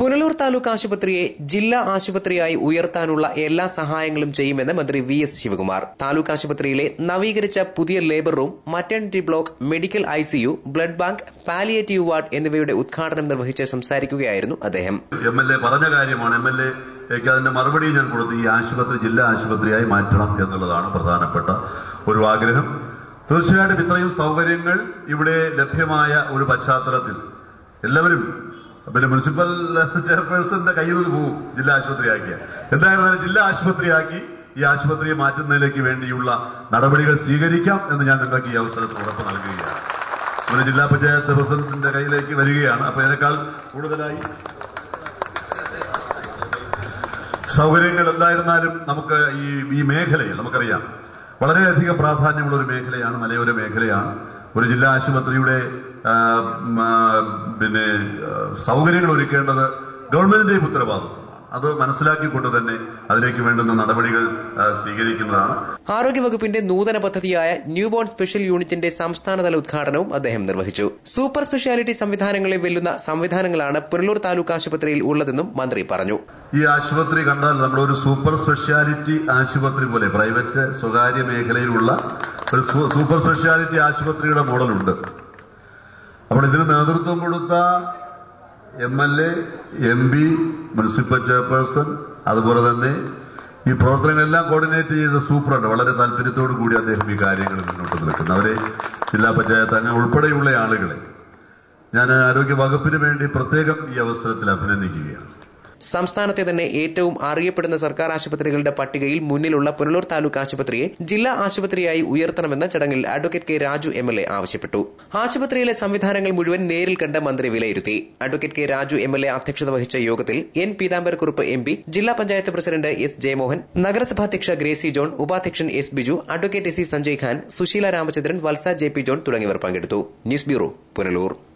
പുനലൂർ താലൂക്ക് ആശുപത്രിയെ ജില്ലാ ആശുപത്രിയായി ഉയർത്താനുള്ള എല്ലാ സഹായങ്ങളും ചെയ്യുമെന്ന് മന്ത്രി വി എസ് ശിവകുമാർ താലൂക്ക് ആശുപത്രിയിലെ നവീകരിച്ച പുതിയ labour room maternity block medical ICU blood bank palliative ward എന്നിവയുടെ ഉദ്ഘാടനം നിർവഹിച്ച് സംസാരിക്കുകയായിരുന്നു അദ്ദേഹം എം എൽ എ പറഞ്ഞ കാര്യമാണ് എം എൽ എക്ക് അതിന്റെ മറുപടി ഞാൻ കൊടുത്തു ഈ ആശുപത്രി ജില്ലാ ആശുപത്രിയായി മാറ്റണം എന്നുള്ളതാണ് പ്രധാനപ്പെട്ട ഒരു ആഗ്രഹം തീർച്ചയായിട്ടും ഇത്രയും സൗകര്യങ്ങൾ ഇവിടെ ലഭ്യമായ ഒരു പശ്ചാത്തലത്തിൽ എല്ലാവരും പിന്നെ മുനിസിപ്പൽ ചെയർപേഴ്സന്റെ കയ്യിൽ നിന്ന് പോകും ജില്ലാ ആശുപത്രിയാക്കിയ എന്തായിരുന്നാലും ജില്ലാ ആശുപത്രിയാക്കി ഈ ആശുപത്രിയെ മാറ്റുന്നതിലേക്ക് വേണ്ടിയുള്ള നടപടികൾ സ്വീകരിക്കാം എന്ന് ഞാൻ നിങ്ങൾക്ക് ഈ അവസരത്തിൽ ഉറപ്പ് നൽകുകയാണ് ഒരു ജില്ലാ പഞ്ചായത്ത് പ്രസിഡന്റിന്റെ കയ്യിലേക്ക് വരികയാണ് അപ്പൊ ഇതിനേക്കാൾ കൂടുതലായി സൗകര്യങ്ങൾ എന്തായിരുന്നാലും നമുക്ക് ഈ ഈ മേഖലയിൽ നമുക്കറിയാം വളരെയധികം പ്രാധാന്യമുള്ള ഒരു മേഖലയാണ് മലയോര മേഖലയാണ് ഒരു ജില്ലാ ആശുപത്രിയുടെ ആ, ഉം, ആ, പിന്നെ ആ, സൗകര്യങ്ങൾ ഒരുക്കേണ്ടത് ഗവൺമെന്റിന്റെയും ഉത്തരവാദിത്വമാണ് അത് മനസ്സിലാക്കിക്കൊണ്ട് തന്നെ അതിലേക്ക് വേണ്ടുന്ന നടപടികൾ ആ, സ്വീകരിക്കുന്നതാണ് ആരോഗ്യവകുപ്പിന്റെ നൂതന പദ്ധതിയായ ന്യൂബോൺ സ്പെഷ്യൽ യൂണിറ്റിന്റെ സംസ്ഥാനതല ഉദ്ഘാടനവും അദ്ദേഹം നിർവഹിച്ചു സൂപ്പർ സ്പെഷ്യാലിറ്റി സംവിധാനങ്ങളെ വെല്ലുന്ന സംവിധാനങ്ങളാണ് പുനലൂർ താലൂക്ക് ആശുപത്രിയിൽ ഉള്ളതെന്നും മന്ത്രി പറഞ്ഞു ഈ ആശുപത്രി കണ്ടാൽ നമ്മളൊരു സൂപ്പർ സ്പെഷ്യാലിറ്റി ആശുപത്രി പോലെ പ്രൈവറ്റ് സ്വകാര്യ മേഖലയിലുള്ള ഒരു സൂ- സൂപ്പർ സ്പെഷ്യാലിറ്റി ആശുപത്രിയുടെ മോഡലുണ്ട് അപ്പോൾ ഇതിന് നേതൃത്വം കൊടുത്ത M L A M P municipal chairperson അതുപോലെ തന്നെ ഈ പ്രവർത്തനങ്ങളെല്ലാം കോർഡിനേറ്റ് ചെയ്ത സൂപ്രണ്ട് വളരെ താല്പര്യത്തോടു കൂടി അദ്ദേഹം ഈ കാര്യങ്ങൾ മുന്നോട്ട് നിൽക്കുന്നു അവരെ ജില്ലാ പഞ്ചായത്ത് അംഗം ഉൾപ്പെടെയുള്ള ആളുകളെ ഞാൻ ആരോഗ്യ വകുപ്പിന് വേണ്ടി പ്രത്യേകം ഈ അവസരത്തിൽ അഭിനന്ദിക്കുകയാണ് സംസ്ഥാനത്തെ തന്നെ ഏറ്റവും അറിയപ്പെടുന്ന സർക്കാർ ആശുപത്രികളുടെ പട്ടികയിൽ മുന്നിലുള്ള പുനലൂർ താലൂക്ക് ആശുപത്രിയെ ജില്ലാ ആശുപത്രിയായി ഉയർത്തണമെന്ന ചടങ്ങിൽ advocate K Raju M L A ആവശ്യപ്പെട്ടു ആശുപത്രിയിലെ സംവിധാനങ്ങൾ മുഴുവൻ നേരിൽ കണ്ട് മന്ത്രി വിലയിരുത്തി advocate K Raju M L A അധ്യക്ഷത വഹിച്ച യോഗത്തിൽ എൻ പീതാംബരക്കുറുപ്പ് എം പി ജില്ലാ പഞ്ചായത്ത് പ്രസിഡന്റ് എസ് ജയമോഹൻ നഗരസഭാധ്യക്ഷ ഗ്രേസി ജോൺ ഉപാധ്യക്ഷൻ S Biju advocate S C Sanjay Khan Susheela Ramachandran Valsa J P John തുടങ്ങിയവർ പങ്കെടുത്തു ന്യൂസ് ബ്യൂറോ പുനലൂർ